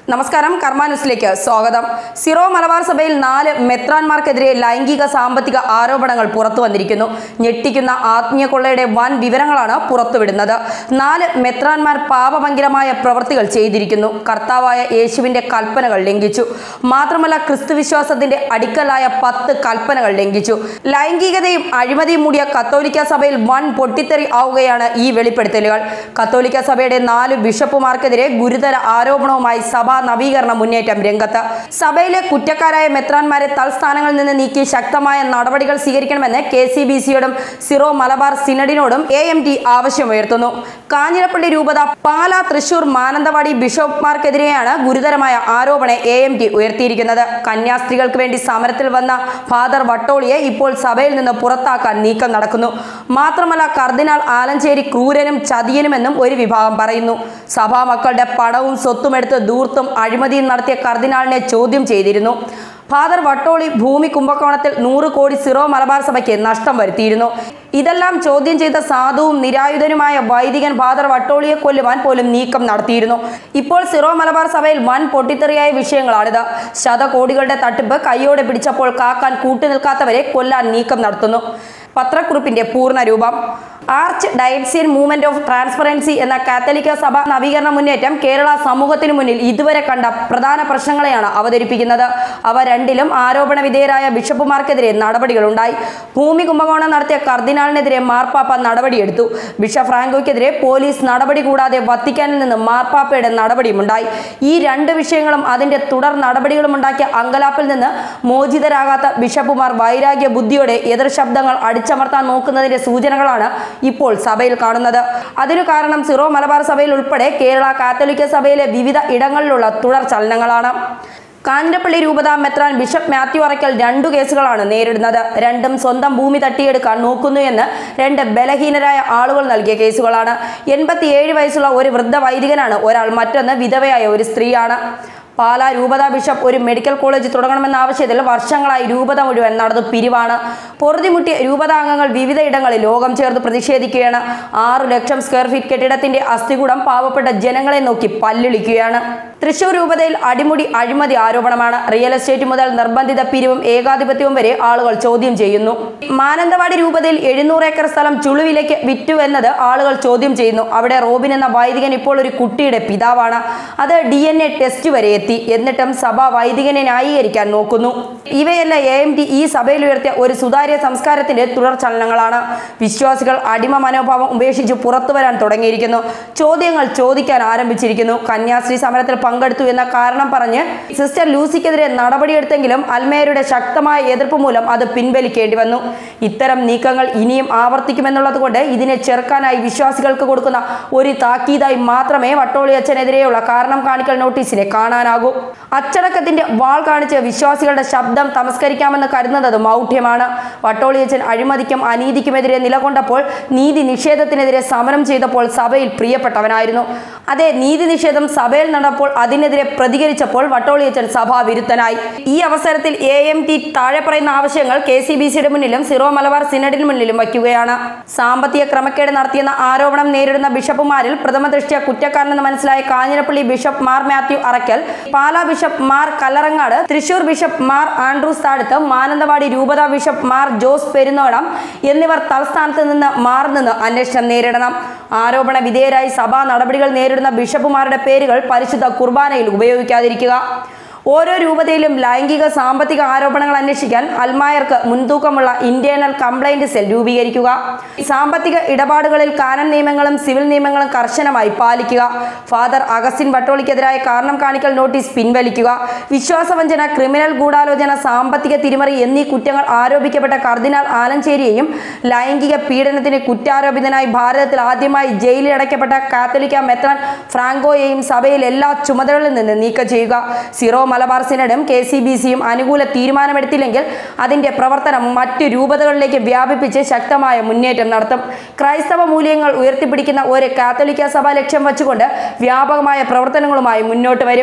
നമസ്കാരം കർമ്മ ന്യൂസിലേക്ക് സ്വാഗതം സിറോ മലബാർ സഭയിൽ നാല് മെത്രാന്മാർക്കെതിരെ ലൈംഗിക സാമ്പത്തിക ആരോപണങ്ങൾ പുറത്തു വന്നിരിക്കുന്നു ഞെട്ടിക്കുന്ന ആത്മീയ കൊള്ളയുടെ വൻ വിവരങ്ങളാണ് പുറത്തുവിടുന്നത് നാല് മെത്രാന്മാർ പാപഭംഗിരമായ പ്രവൃത്തികൾ ചെയ്തിരിക്കുന്നു കർത്താവായ യേശുവിന്റെ കൽപ്പനകൾ ലംഘിച്ചു മാത്രമല്ല ക്രിസ്തുവിശ്വാസത്തിന്റെ അടിക്കലായ പത്ത് കൽപ്പനകൾ ലംഘിച്ചു ലൈംഗികതയും അഴിമതിയും മൂടിയ കത്തോലിക്ക സഭയിൽ വൻ പൊട്ടിത്തെറി ആവുകയാണ് ഈ വെളിപ്പെടുത്തലുകൾ കത്തോലിക്ക സഭയുടെ നാല് ബിഷപ്പുമാർക്കെതിരെ ഗുരുതര ആരോപണവുമായി സഭാ നവീകരണ മുന്നേറ്റം രംഗത്ത് സഭയിലെ കുറ്റക്കാരായ മെത്രാന്മാരെ തൽസ്ഥാനങ്ങളിൽ നിന്ന് നീക്കി ശക്തമായ നടപടികൾ സ്വീകരിക്കണമെന്ന് കെ സി ബി സിയോടും സിറോ മലബാർ സിനഡിനോടും എ എം ടി ആവശ്യമുയർത്തുന്നു കാഞ്ഞിരപ്പള്ളി രൂപത പാല തൃശൂർ മാനന്തവാടി ബിഷപ്പ്മാർക്കെതിരെയാണ് ഗുരുതരമായ ആരോപണം എ എം ടി ഉയർത്തിയിരിക്കുന്നത് കന്യാസ്ത്രീകൾക്ക് വേണ്ടി സമരത്തിൽ വന്ന ഫാദർ വട്ടോളിയെ ഇപ്പോൾ സഭയിൽ നിന്ന് പുറത്താക്കാൻ നീക്കം നടക്കുന്നു മാത്രമല്ല കർദിനാൾ ആലഞ്ചേരി ക്രൂരനും ചതിയനുമെന്നും ഒരു വിഭാഗം പറയുന്നു സഭാ മക്കളുടെ പണവും സ്വത്തുമെടുത്ത് ദൂർത്തും അഴിമതിയും നടത്തിയ കർദിനാളിനെ ചോദ്യം ചെയ്തിരുന്നു ഫാദർ വട്ടോളി ഭൂമി കുംഭകോണത്തിൽ നൂറ് കോടി സിറോ മലബാർ സഭയ്ക്ക് നഷ്ടം വരുത്തിയിരുന്നു ഇതെല്ലാം ചോദ്യം ചെയ്ത സാധുവും നിരായുധനുമായ വൈദികൻ ഫാദർ വട്ടോളിയെ കൊല്ലുവാൻ പോലും നീക്കം നടത്തിയിരുന്നു ഇപ്പോൾ സിറോ മലബാർ സഭയിൽ വൻ പൊട്ടിത്തെറിയായ വിഷയങ്ങളാണിത് ശതകോടികളുടെ തട്ടിപ്പ് കൈയോടെ പിടിച്ചപ്പോൾ കാക്കാൻ കൂട്ടുനിൽക്കാത്തവരെ കൊല്ലാൻ നീക്കം നടത്തുന്നു പത്രക്കുറിപ്പിന്റെ പൂർണ്ണ രൂപം archdiocesan movement of transparency എന്ന കാത്തലിക്ക സഭ നവീകരണ മുന്നേറ്റം കേരള സമൂഹത്തിനു മുന്നിൽ ഇതുവരെ കണ്ട പ്രധാന പ്രശ്നങ്ങളെയാണ് അവതരിപ്പിക്കുന്നത് അവ രണ്ടിലും ആരോപണ വിധേയരായ ബിഷപ്പുമാർക്കെതിരെ നടപടികളുണ്ടായി ഭൂമി കുംഭകോണം നടത്തിയ കർദിനാളിനെതിരെ മാർപ്പാപ്പ നടപടിയെടുത്തു ബിഷപ്പ് ഫ്രാങ്കോയ്ക്കെതിരെ പോലീസ് നടപടി കൂടാതെ വത്തിക്കാനിൽ നിന്ന് മാർപ്പാപ്പയുടെ നടപടിയുമുണ്ടായി ഈ രണ്ട് വിഷയങ്ങളും അതിന്റെ തുടർ നടപടികളും ഉണ്ടാക്കിയ അങ്കലാപ്പിൽ നിന്ന് മോചിതരാകാത്ത ബിഷപ്പുമാർ വൈരാഗ്യ ബുദ്ധിയോടെ എതിർ ശബ്ദങ്ങൾ അടിച്ചമർത്താൻ നോക്കുന്നതിന്റെ സൂചനകളാണ് ഇപ്പോൾ സഭയിൽ കാണുന്നത് അതിനു കാരണം സിറോ മലബാർ സഭയിൽ ഉൾപ്പെടെ കേരള കാത്തലിക്ക സഭയിലെ വിവിധ ഇടങ്ങളിലുള്ള തുടർ ചലനങ്ങളാണ് കാഞ്ഞിരപ്പള്ളി രൂപത മെത്രാൻ ബിഷപ്പ് മാത്യു അറയ്ക്കൽ രണ്ടു കേസുകളാണ് നേരിടുന്നത് രണ്ടും സ്വന്തം ഭൂമി തട്ടിയെടുക്കാൻ നോക്കുന്നു എന്ന് രണ്ട് ബലഹീനരായ ആളുകൾ നൽകിയ കേസുകളാണ് എൺപത്തിയേഴ് വയസ്സുള്ള ഒരു വൃദ്ധ വൈദികനാണ് ഒരാൾ മറ്റൊന്ന് വിധവയായ ഒരു സ്ത്രീയാണ് പാലാ രൂപത ബിഷപ്പ് ഒരു മെഡിക്കൽ കോളേജ് തുടങ്ങണമെന്ന ആവശ്യത്തിൽ വർഷങ്ങളായി രൂപത മുഴുവൻ നടന്നു പിരിവാണ് പൊറുതിമുട്ടിയ രൂപതാംഗങ്ങൾ വിവിധ ഇടങ്ങളിൽ ലോകം ചേർന്ന് പ്രതിഷേധിക്കുകയാണ് ആറു ലക്ഷം സ്ക്വയർ ഫീറ്റ് കെട്ടിടത്തിന്റെ അസ്ഥികൂടം പാവപ്പെട്ട ജനങ്ങളെ നോക്കി പല്ലിളിക്കുകയാണ് തൃശൂർ രൂപതയിൽ അടിമുടി അഴിമതി ആരോപണമാണ് റിയൽ എസ്റ്റേറ്റ് മുതൽ നിർബന്ധിത പിരിവും ഏകാധിപത്യവും വരെ ആളുകൾ ചോദ്യം ചെയ്യുന്നു മാനന്തവാടി രൂപതയിൽ എഴുന്നൂറ് ഏക്കർ സ്ഥലം ചുളുവിലേക്ക് വിറ്റു എന്നത് ആളുകൾ ചോദ്യം ചെയ്യുന്നു അവിടെ റോബിൻ എന്ന വൈദികൻ ഇപ്പോൾ ഒരു കുട്ടിയുടെ പിതാവാണ് അത് ഡി എൻ എ ടെസ്റ്റ് വരെ എത്തി എന്നിട്ടും സഭ വൈദികനെ ന്യായീകരിക്കാൻ നോക്കുന്നു ഇവയെല്ലാം എ എം ടി ഈ സഭയിൽ ഉയർത്തിയ ഒരു സുതാര്യ സംസ്കാരത്തിന്റെ തുടർ ചലനങ്ങളാണ് വിശ്വാസികൾ അടിമ മനോഭാവം ഉപേക്ഷിച്ച് പുറത്തു വരാൻ തുടങ്ങിയിരിക്കുന്നു ചോദ്യങ്ങൾ ചോദിക്കാൻ ആരംഭിച്ചിരിക്കുന്നു കന്യാസ്ത്രീ സമരത്തിൽ പങ്കെടുത്തു എന്ന കാരണം പറഞ്ഞ് സിസ്റ്റർ ലൂസിക്കെതിരെ നടപടിയെടുത്തെങ്കിലും അൽമേയരുടെ ശക്തമായ എതിർപ്പ് മൂലം അത് പിൻവലിക്കേണ്ടി വന്നു ഇത്തരം നീക്കങ്ങൾ ഇനിയും ആവർത്തിക്കുമെന്നുള്ളത് കൊണ്ട് ഇതിനെ ചെറുക്കാനായി വിശ്വാസികൾക്ക് കൊടുക്കുന്ന ഒരു താക്കീതായി മാത്രമേ വട്ടോളി അച്ഛനെതിരെയുള്ള കാരണം കാണിക്കൽ നോട്ടീസിനെ കാണാനാകൂ അച്ചടക്കത്തിന്റെ വാൾ കാണിച്ച് വിശ്വാസികളുടെ ശബ്ദം തമസ്കരിക്കാമെന്ന് കരുതുന്നത് മൗഢ്യമാണ് വട്ടോളിയച്ചൻ അഴിമതിക്കും അനീതിക്കുമെതിരെ നിലകൊണ്ടപ്പോൾ നീതി നിഷേധത്തിനെതിരെ സമരം ചെയ്തപ്പോൾ സഭയിൽ പ്രിയപ്പെട്ടവനായിരുന്നു അതെ നീതി നിഷേധം സഭയിൽ നടപ്പോൾ അതിനെതിരെ പ്രതികരിച്ചപ്പോൾ വട്ടോളിയച്ചൻ സഭാവിരുദ്ധനായി ഈ അവസരത്തിൽ എ എം ടി താഴെ പറയുന്ന ആവശ്യങ്ങൾ കെ സി ബി സിയുടെ മുന്നിലും സിറോ മലബാർ സിനഡിന് മുന്നിലും വയ്ക്കുകയാണ് സാമ്പത്തിക ക്രമക്കേട് നടത്തിയെന്ന ആരോപണം നേരിടുന്ന ബിഷപ്പുമാരിൽ പ്രഥമ ദൃഷ്ട്യ കുറ്റക്കാരനെന്ന് മനസ്സിലായ Kanjirappally bishop Mar Mathew Arackal Pala bishop Mar Kallarangatt Thrissur bishop Mar Andrews Thazhath Mananthavady രൂപത ബിഷപ്പ് മാർ ജോസ് പെരുന്നോടം എന്നിവർ തലസ്ഥാനത്ത് നിന്ന് മാറി നിന്ന് അന്വേഷണം നേരിടണം ആരോപണ വിധേയരായി സഭാ നടപടികൾ നേരിടുന്ന ബിഷപ്പുമാരുടെ പേരുകൾ പരിശുദ്ധ കുർബാനയിൽ ഉപയോഗിക്കാതിരിക്കുക ഓരോ രൂപതയിലും ലൈംഗിക സാമ്പത്തിക ആരോപണങ്ങൾ അന്വേഷിക്കാൻ അൽമായർക്ക് മുൻതൂക്കമുള്ള ഇന്റേണൽ കംപ്ലൈന്റ് സെൽ രൂപീകരിക്കുക സാമ്പത്തിക ഇടപാടുകളിൽ കാനൻ നിയമങ്ങളും സിവിൽ നിയമങ്ങളും കർശനമായി പാലിക്കുക ഫാദർ അഗസ്റ്റിൻ വട്ടോളിക്കെതിരായ കാരണം കാണിക്കൽ നോട്ടീസ് പിൻവലിക്കുക വിശ്വാസവഞ്ചന ക്രിമിനൽ ഗൂഢാലോചന സാമ്പത്തിക തിരിമറി എന്നീ കുറ്റങ്ങൾ ആരോപിക്കപ്പെട്ട കർദിനാൾ ആലഞ്ചേരിയെയും ലൈംഗിക പീഡനത്തിന് കുറ്റാരോപിതനായി ഭാരതത്തിൽ ആദ്യമായി ജയിലിൽ അടയ്ക്കപ്പെട്ട കാത്തലിക്ക മെത്രാൻ ഫ്രാങ്കോയെയും സഭയിൽ എല്ലാ ചുമതലകളിൽ നിന്ന് നീക്കം ചെയ്യുക സിറോ മലബാർ സിനഡും കെ സി ബി സിയും അനുകൂല തീരുമാനമെടുത്തില്ലെങ്കിൽ അതിന്റെ പ്രവർത്തനം മറ്റു രൂപതകളിലേക്ക് വ്യാപിപ്പിച്ച് ശക്തമായ മുന്നേറ്റം നടത്തും ക്രൈസ്തവ മൂല്യങ്ങൾ ഉയർത്തിപ്പിടിക്കുന്ന ഒരു കാത്തലിക്ക സഭ ലക്ഷ്യം വെച്ചുകൊണ്ട് വ്യാപകമായ പ്രവർത്തനങ്ങളുമായി മുന്നോട്ട് വരും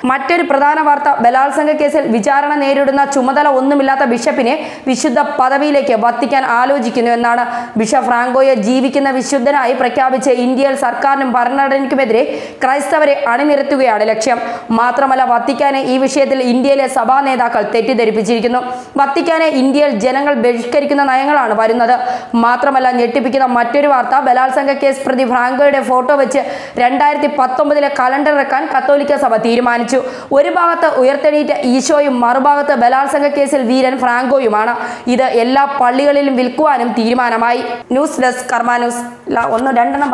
മറ്റൊരു പ്രധാന വാർത്ത ബലാത്സംഗ കേസിൽ വിചാരണ നേരിടുന്ന ചുമതല ഒന്നുമില്ലാത്ത ബിഷപ്പിനെ വിശുദ്ധ പദവിയിലേക്ക് വത്തിക്കാൻ ആലോചിക്കുന്നു എന്നാണ് ബിഷപ്പ് ഫ്രാങ്കോയെ ജീവിക്കുന്ന വിശുദ്ധനായി പ്രഖ്യാപിച്ച് ഇന്ത്യയിൽ സർക്കാരിനും ഭരണഘടനയ്ക്കുമെതിരെ ക്രൈസ്തവരെ അണിനിരത്തുകയാണ് ലക്ഷ്യം മാത്രമല്ല വത്തിക്കാനെ ഈ വിഷയത്തിൽ ഇന്ത്യയിലെ സഭാ നേതാക്കൾ തെറ്റിദ്ധരിപ്പിച്ചിരിക്കുന്നു വത്തിക്കാനെ ഇന്ത്യയിൽ ജനങ്ങൾ ബഹിഷ്കരിക്കുന്ന നയങ്ങളാണ് വരുന്നത് മാത്രമല്ല ഞെട്ടിപ്പിക്കുന്ന മറ്റൊരു വാർത്ത ബലാത്സംഗ കേസ് പ്രതി ഫ്രാങ്കോയുടെ ഫോട്ടോ വെച്ച് രണ്ടായിരത്തി പത്തൊമ്പതിലെ കലണ്ടർ ഇറക്കാൻ കത്തോലിക്ക സഭ തീരുമാനിച്ചു ഒരു ഭാഗത്ത് ഉയർത്തെണീറ്റ ഈശോയും മറുഭാഗത്ത് ബലാത്സംഗ കേസിൽ വീരൻ ഫ്രാങ്കോയുമാണ് ഇത് എല്ലാ പള്ളികളിലും വിൽക്കുവാനും തീരുമാനമായി ന്യൂസ് ഡെസ്ക് കർമ്മ ന്യൂസ് ല- ഒന്ന് രണ്ടെണ്ണം